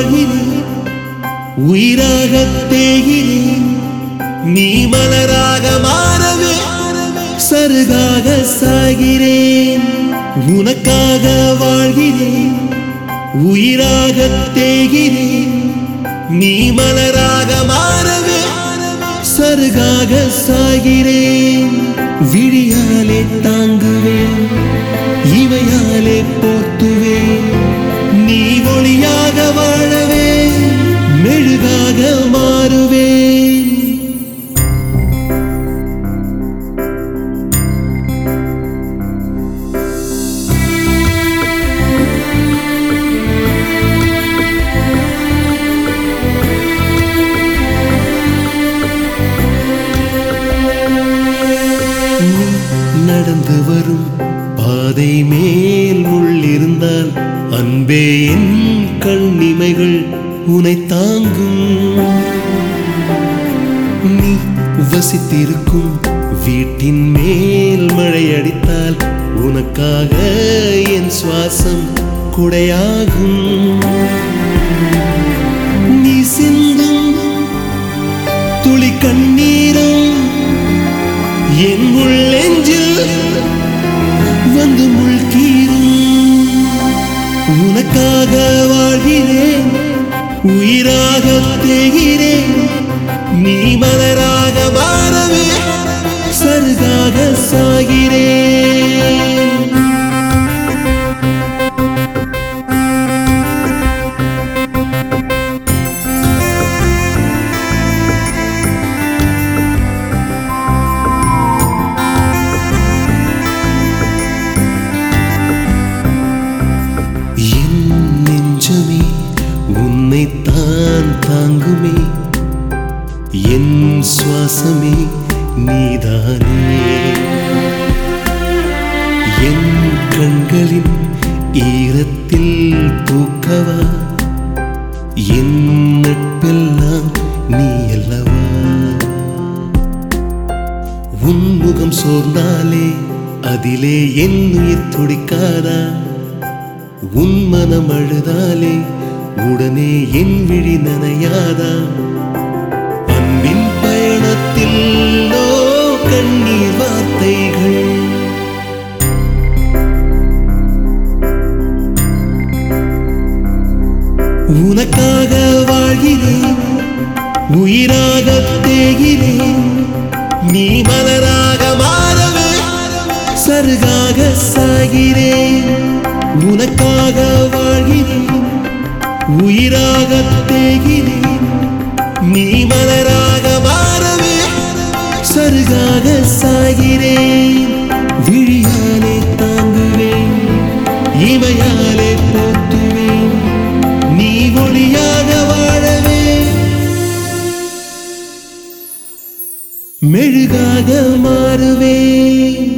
வாழ்கிறேன் உயிராக தேகிறேன் நீ மலராக மாறவே சருகாக சாகிறேன் உனக்காக வாழ்கிறேன் உயிராக தேகிறேன் நீ மலராக மாறவே சருகாக சாகிறேன் விழியாலே தாங்குவேன் இவையாலே போத்துவேன் நீ ஒளியாக வாழவே மெழுகாக மாறுவேன் நீ நடந்து வரும் பாதை மேல் முள்ளிருந்தால் அன்பே என் கண்ணிமைகள் உனை தாங்கும் நீ வசித்திருக்கும் வீட்டின் மேல் மழை அடித்தால் உனக்காக என் சுவாசம் குடையாகும் நீ சிந்தும் துளி கண்ணீரும் என் உள்ளெஞ்சில் வந்து முழ்கீரும் உனக்காக வாழ்கிறேன் உயிராக தேகிறேன் நீ மலராக மாறவே சருகாக சாகிறேன் என் நெஞ்சமே உன்னைத்தான் தாங்குமே என் சுவாசமே நீதானே என் கண்களின் ஈரத்தில் பூக்கவா என் நட்பெல்லாம் நீ அல்லவா உன் முகம் சோர்ந்தாலே அதிலே என் உயிர் துடிக்காதா உன் மனம் அழுதாலே உடனே என் விழி நனையாதா அன்பின் பயணத்தில் ஓ கண்ணீர் வார்த்தைகள் உனக்காக வாழ்கிறேன் உயிராக தேகிறேன் நீ மலராக மாறவே சருகாக சாகிறேன் உனக்காக வாழ்கிறேன் உயிராக தேகிறேன் நீ மலராக மாறவே சருகாக சாகிறேன் விழியாலே தாங்குவேன் இமையாலே போத்துவேன் நீ ஒளியாக வாழவே மெழுகாக மாறுவேன்